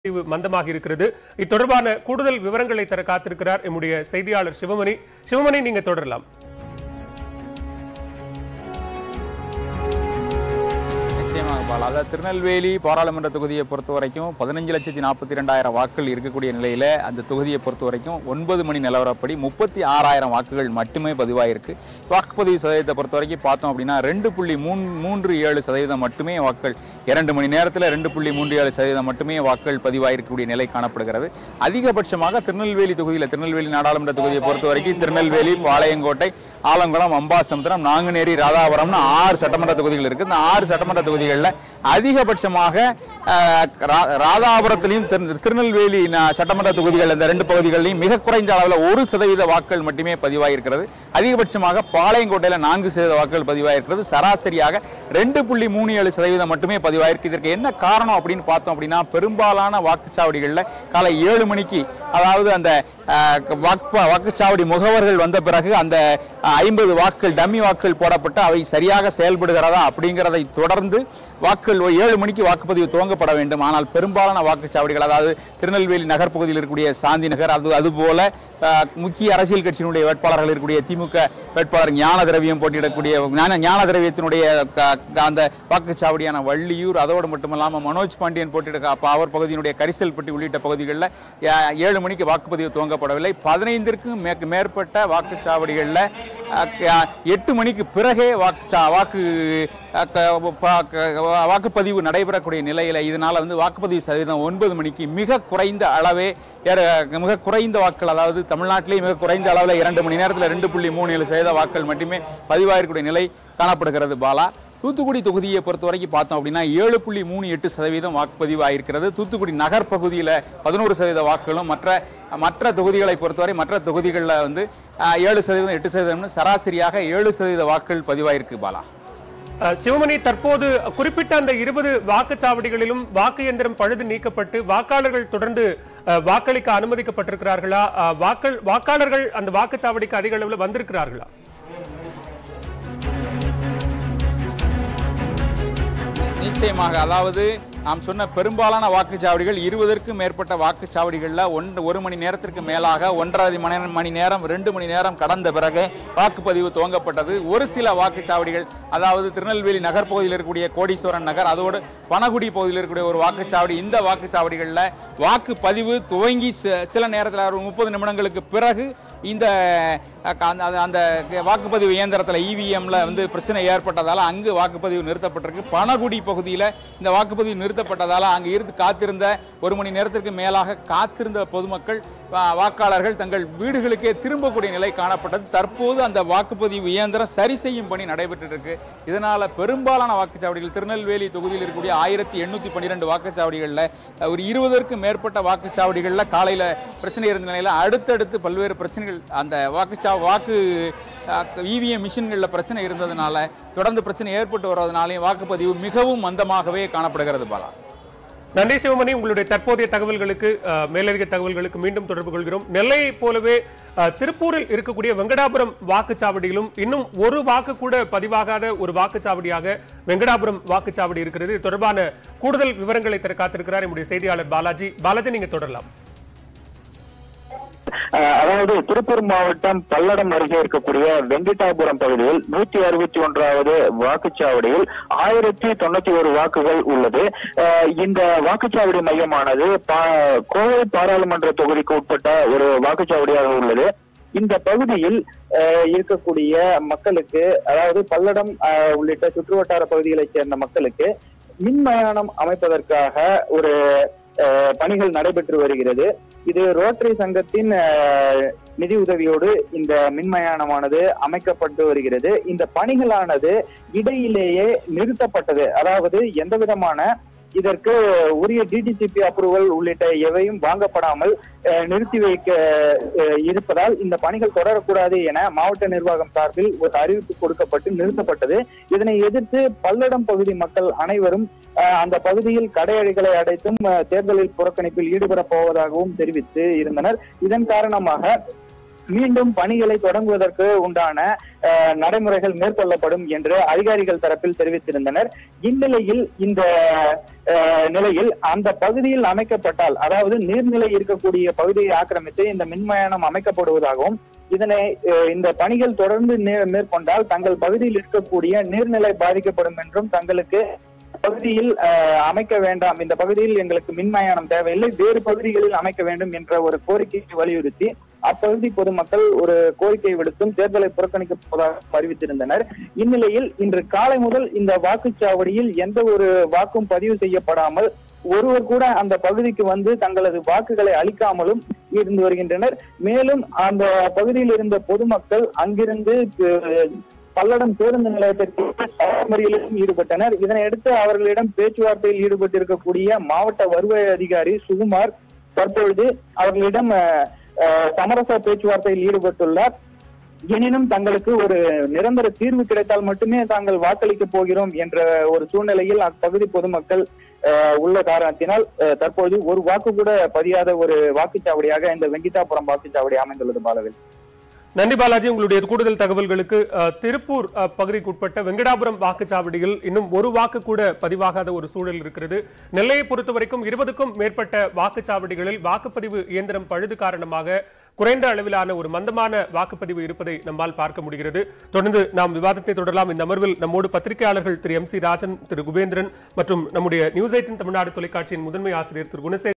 வாக்குப்பதிவு மந்தமாக இருக்கிறது இத்தொடர்பான கூடுதல் விவரங்களை தர காத்திருக்கிறார் எம்முடைய செய்தியாளர் சிவமணி சிவமணி நீங்க தொடரலாம் நிச்சயமாக பாலா அதாவது திருநெல்வேலி பாராளுமன்ற தொகுதியை பொறுத்த வரைக்கும் பதினஞ்சு லட்சத்தி நாற்பத்தி ரெண்டாயிரம் வாக்குகள் இருக்கக்கூடிய நிலையில அந்த தொகுதியை பொறுத்த வரைக்கும் ஒன்பது மணி நிலவரப்படி முப்பத்தி ஆறாயிரம் வாக்குகள் மட்டுமே பதிவாயிருக்கு வாக்குப்பதிவு சதவீதத்தை பொறுத்த வரைக்கும் பார்த்தோம் அப்படின்னா ரெண்டு புள்ளி மூணு மூன்று ஏழு சதவீதம் மட்டுமே வாக்குகள் இரண்டு மணி நேரத்தில் ரெண்டு புள்ளி மூன்று ஏழு சதவீதம் மட்டுமே வாக்குகள் பதிவாயிருக்கக்கூடிய நிலை காணப்படுகிறது அதிகபட்சமாக திருநெல்வேலி தொகுதியில் திருநெல்வேலி நாடாளுமன்ற தொகுதியை பொறுத்த வரைக்கும் திருநெல்வேலி பாளையங்கோட்டை ஆலங்குளம் அம்பாசமுத்திரம் நாங்குநேரி ராதாபுரம்னு ஆறு சட்டமன்ற தொகுதிகள் இருக்கு இந்த ஆறு சட்டமன்ற தொகுதிகளில் அதிகபட்சமாக அஹ், ரா- ராதாபுரத்திலையும் திரு- திருநெல்வேலி ந- சட்டமன்ற தொகுதிகள் இந்த ரெண்டு பகுதிகளிலும் மிக குறைந்த அளவில் ஒரு சதவீத வாக்குகள் மட்டுமே பதிவாயிருக்கிறது அதிகபட்சமாக பாளையங்கோட்டையில் நான்கு சதவீத வாக்குகள் பதிவாயிருக்கிறது சராசரியாக ரெண்டு புள்ளி மூணு ஏழு சதவீதம் மட்டுமே பதிவாயிருக்கு இதற்கு என்ன காரணம் அப்படின்னு பார்த்தோம் அப்படின்னா பெரும்பாலான வாக்குச்சாவடிகளில் காலை ஏழு மணிக்கு அதாவது அந்த அஹ், வாக்கு வாக்குச்சாவடி முகவர்கள் வந்த பிறகு அந்த ஐம்பது வாக்குகள் டம்மி வாக்குகள் போடப்பட்டு அவை சரியாக செயல்படுகிறதா அப்படிங்கிறதை தொடர்ந்து வாக்குகள் ஒரு ஏழு மணிக்கு வாக்குப்பதிவு துவங்கப்பட வேண்டும் ஆனால் பெரும்பாலான வாக்குச்சாவடிகள் அதாவது திருநெல்வேலி நகர் பகுதியில் இருக்கக்கூடிய சாந்தி நகர் அது அதுபோல அஹ், முக்கிய அரசியல் கட்சியினுடைய வேட்பாளர்கள் இருக்கக்கூடிய திமுக வேட்பாளர் ஞான திரவியம் போட்டியிடக்கூடிய ஞான ஞான திரவியத்தினுடைய க- க- அந்த வாக்குச்சாவடியான வள்ளியூர் அதோடு மட்டுமல்லாமல் மனோஜ் பாண்டியன் போட்டியிட அப்ப அவர் பகுதியினுடைய கரிசல்பட்டி உள்ளிட்ட பகுதிகளில் அஹ், ஏழு மணிக்கு வாக்குப்பதிவு துவங்கப்படவில்லை பதினைந்திற்கும் மே- மேற்பட்ட வாக்குச்சாவடிகளில் எட்டு மணிக்கு பிறகே வாக்குச்சா வாக்கு அஹ், க- ப- க- வாக்குப்பதிவு நடைபெறக்கூடிய நிலையில் இதனால வந்து வாக்குப்பதிவு சதவீதம் ஒன்பது மணிக்கு மிக குறைந்த அளவே ஏற- மிக குறைந்த வாக்குகள் அதாவது தமிழ்நாட்டிலேயே மிக குறைந்த அளவில் இரண்டு மணி நேரத்தில் ரெண்டு புள்ளி மூணு ஏழு சதவீத வாக்குகள் மட்டுமே பதிவாயிருக்கக்கூடிய நிலை காணப்படுகிறது பாலா தூத்துக்குடி தொகுதியை பொறுத்த வரைக்கும் பார்த்தோம் அப்படின்னா ஏழு புள்ளி மூணு எட்டு சதவீதம் வாக்குப்பதிவு ஆயிருக்கிறது தூத்துக்குடி நகர் பகுதியில் பதினோரு சதவீத வாக்குகளும் மற்ற மற்ற தொகுதிகளை பொறுத்தவரை மற்ற தொகுதிகளில் வந்து அஹ், ஏழு சதவீதம் எட்டு சதவீதம்னு சராசரியாக ஏழு சதவீத வாக்குகள் பதிவாயிருக்கு பாலா அஹ், சிவமணி தற்போது குறிப்பிட்ட அந்த இருபது வாக்குச்சாவடிகளிலும் வாக்கு இயந்திரம் பழுது நீக்கப்பட்டு வாக்காளர்கள் தொடர்ந்து அஹ், வாக்களிக்க அனுமதிக்கப்பட்டிருக்கிறார்களா அஹ், வாக்கள் வாக்காளர்கள் அந்த வாக்குச்சாவடிக்கு அதிக அளவில் வந்திருக்கிறார்களா நிச்சயமாக அதாவது நாம் சொன்ன பெரும்பாலான வாக்குச்சாவடிகள் இருபதற்கும் மேற்பட்ட வாக்குச்சாவடிகளில் ஒன்று ஒரு மணி நேரத்திற்கு மேலாக ஒன்றரை மணி நேரம் மணி நேரம் ரெண்டு மணி நேரம் கடந்த பிறகு வாக்குப்பதிவு துவங்கப்பட்டது ஒரு சில வாக்குச்சாவடிகள் அதாவது திருநெல்வேலி நகர் பகுதியில் இருக்கக்கூடிய கோடீஸ்வரன் நகர் அதோடு பனகுடி பகுதியில் இருக்கக்கூடிய ஒரு வாக்குச்சாவடி இந்த வாக்குச்சாவடிகளில் வாக்குப்பதிவு துவங்கி சி- சில நேரத்தில் ஒரு முப்பது நிமிடங்களுக்கு பிறகு இந்த அஹ், அந்த- அந்த- அந்த வாக்குப்பதிவு இயந்திரத்தில் இவிஎம்ல வந்து பிரச்சனை ஏற்பட்டதால அங்கு வாக்குப்பதிவு நிறுத்தப்பட்டிருக்கு பனகுடி பகுதியில் இந்த வாக்குப்பதிவு நிறுத்தப்பட்டதால அங்கு இருந்து காத்திருந்த ஒரு மணி நேரத்திற்கு மேலாக காத்திருந்த பொதுமக்கள் வா- வாக்காளர்கள் தங்கள் வீடுகளுக்கே திரும்பக்கூடிய நிலை காணப்பட்டது தற்போது அந்த வாக்குப்பதிவு இயந்திரம் சரி செய்யும் பணி நடைபெற்று இருக்கு இதனால பெரும்பாலான வாக்குச்சாவடிகள் திருநெல்வேலி தொகுதியில் இருக்கக்கூடிய ஆயிரத்தி எண்ணூத்தி பன்னிரெண்டு வாக்குச்சாவடிகளில் ஒரு இருபதற்கும் மேற்பட்ட வாக்குச்சாவடிகளில் காலையில் பிரச்சனை இருந்த நிலையில் அடுத்தடுத்து பல்வேறு பிரச்சனைகள் அந்த வாக்குச்சா வாக்கு இவிஎம் மிஷின்களில் பிரச்சனை இருந்ததுனால தொடர்ந்து பிரச்சனை ஏற்பட்டு வருவதனாலையும் வாக்குப்பதிவு மிகவும் மந்தமாகவே காணப்படுகிறது பாலா நன்றி சிவமணி உங்களுடைய தற்போதைய தகவல்களுக்கு அஹ், மேலதிக தகவல்களுக்கு மீண்டும் தொடர்பு கொள்கிறோம் நெல்லையை போலவே அஹ், திருப்பூரில் இருக்கக்கூடிய வெங்கடாபுரம் வாக்குச்சாவடியிலும் இன்னும் ஒரு வாக்கு கூட பதிவாகாத ஒரு வாக்குச்சாவடியாக வெங்கடாபுரம் வாக்குச்சாவடி இருக்கிறது இது தொடர்பான கூடுதல் விவரங்களை தர காத்திருக்கிறார் நம்முடைய செய்தியாளர் பாலாஜி பாலாஜி நீங்க தொடரலாம் அஹ் அதாவது திருப்பூர் மாவட்டம் பல்லடம் அருகே இருக்கக்கூடிய வெங்கடாபுரம் பகுதியில் நூத்தி அறுபத்தி ஒன்றாவது வாக்குச்சாவடியில் ஆயிரத்தி தொண்ணூத்தி ஒரு வாக்குகள் உள்ளது அஹ் இந்த வாக்குச்சாவடி மையமானது பா- கோவை பாராளுமன்ற தொகுதிக்கு உட்பட்ட ஒரு வாக்குச்சாவடியாக உள்ளது இந்த பகுதியில் அஹ், இருக்கக்கூடிய மக்களுக்கு அதாவது பல்லடம் அஹ், உள்ளிட்ட சுற்றுவட்டார பகுதிகளைச் சேர்ந்த மக்களுக்கு மின்மயானம் அமைப்பதற்காக ஒரு அஹ், பணிகள் நடைபெற்று வருகிறது இது ரோட்டரி சங்கத்தின் அஹ், நிதி உதவியோடு இந்த மின்மயானமானது அமைக்கப்பட்டு வருகிறது இந்த பணிகளானது இடையிலேயே நிறுத்தப்பட்டது அதாவது எந்த விதமான இதற்கு உரிய டிடிசிபி அப்ரூவல் உள்ளிட்ட எவையும் வாங்கப்படாமல் அஹ், நிறுத்தி வைக்க அஹ், இருப்பதால் இந்த பணிகள் தொடரக்கூடாது என மாவட்ட நிர்வாகம் சார்பில் ஒரு அறிவிப்பு கொடுக்கப்பட்டு நிறுத்தப்பட்டது இதனை எதிர்த்து பல்லடம் பகுதி மக்கள் அனைவரும் அஹ், அந்த பகுதியில் கடையடைகளை அடைத்தும் அஹ், தேர்தலில் புறக்கணிப்பில் ஈடுபட போவதாகவும் தெரிவித்து இருந்தனர் இதன் காரணமாக மீண்டும் பணிகளை தொடங்குவதற்கு உண்டான அஹ், நடைமுறைகள் மேற்கொள்ளப்படும் என்று அதிகாரிகள் தரப்பில் தெரிவித்திருந்தனர் இந்நிலையில் இந்த அஹ், நிலையில் அந்த பகுதியில் அமைக்கப்பட்டால் அதாவது நீர்நிலை இருக்கக்கூடிய பகுதியை ஆக்கிரமித்து இந்த மின்மயானம் அமைக்கப்படுவதாகவும் இதனை அஹ், இந்த பணிகள் தொடர்ந்து மே- மேற்கொண்டால் தங்கள் பகுதியில் இருக்கக்கூடிய நீர்நிலை பாதிக்கப்படும் என்றும் தங்களுக்கு பகுதியில் அஹ், அமைக்க வேண்டாம் இந்த பகுதியில் எங்களுக்கு மின்மயானம் தேவையில்லை வேறு பகுதிகளில் அமைக்க வேண்டும் என்ற ஒரு கோரிக்கையை வலியுறுத்தி அப்பகுதி பொதுமக்கள் ஒரு கோரிக்கை விடுத்தும் தேர்தலை புறக்கணிக்க போவதாக அறிவித்திருந்தனர் இந்நிலையில் இன்று காலை முதல் இந்த வாக்குச்சாவடியில் எந்த ஒரு வாக்கும் பதிவு செய்யப்படாமல் ஒருவர் கூட அந்த பகுதிக்கு வந்து தங்களது வாக்குகளை அளிக்காமலும் இருந்து வருகின்றனர் மேலும் அந்த பகுதியில் இருந்த பொதுமக்கள் அங்கிருந்து அஹ், பல்லடம் பேருந்து நிலையத்திற்கு மறியலிலும் ஈடுபட்டனர் இதனையடுத்து அவர்களிடம் பேச்சுவார்த்தையில் ஈடுபட்டிருக்கக்கூடிய மாவட்ட வருவாய் அதிகாரி சுகுமார் தற்பொழுது அவர்களிடம் அஹ், அஹ், சமரச பேச்சுவார்த்தையில் ஈடுபட்டுள்ளார் எனினும் தங்களுக்கு ஒரு நிரந்தர தீர்வு கிடைத்தால் மட்டுமே தாங்கள் வாக்களிக்க போகிறோம் என்ற ஒரு சூழ்நிலையில் அப்பகுதி பொதுமக்கள் அஹ், உள்ள காரணத்தினால் அஹ், தற்போது ஒரு வாக்கு கூட பதியாத ஒரு வாக்குச்சாவடியாக இந்த வெங்கிட்டாபுரம் வாக்குச்சாவடி அமைந்துள்ளது பாலவில் நன்றி பாலாஜி உங்களுடைய கூடுதல் தகவல்களுக்கு அஹ், திருப்பூர் அஹ், பகுதிக்குட்பட்ட வெங்கடாபுரம் வாக்குச்சாவடியில் இன்னும் ஒரு வாக்கு கூட பதிவாகாத ஒரு சூழல் இருக்கிறது நெல்லையை பொறுத்த வரைக்கும் இருபதுக்கும் மேற்பட்ட வாக்குச்சாவடிகளில் வாக்குப்பதிவு இயந்திரம் பழுது காரணமாக குறைந்த அளவிலான ஒரு மந்தமான வாக்குப்பதிவு இருப்பதை நம்மால் பார்க்க முடிகிறது தொடர்ந்து நாம் விவாதத்தை தொடரலாம் இந்த அமர்வில் நம்மோடு பத்திரிகையாளர்கள் திரு எம் சி ராஜன் திரு குபேந்திரன் மற்றும் நம்முடைய நியூஸ் எயிட்டின் தமிழ்நாடு தொலைக்காட்சியின் முதன்மை ஆசிரியர் திரு குணசேகர்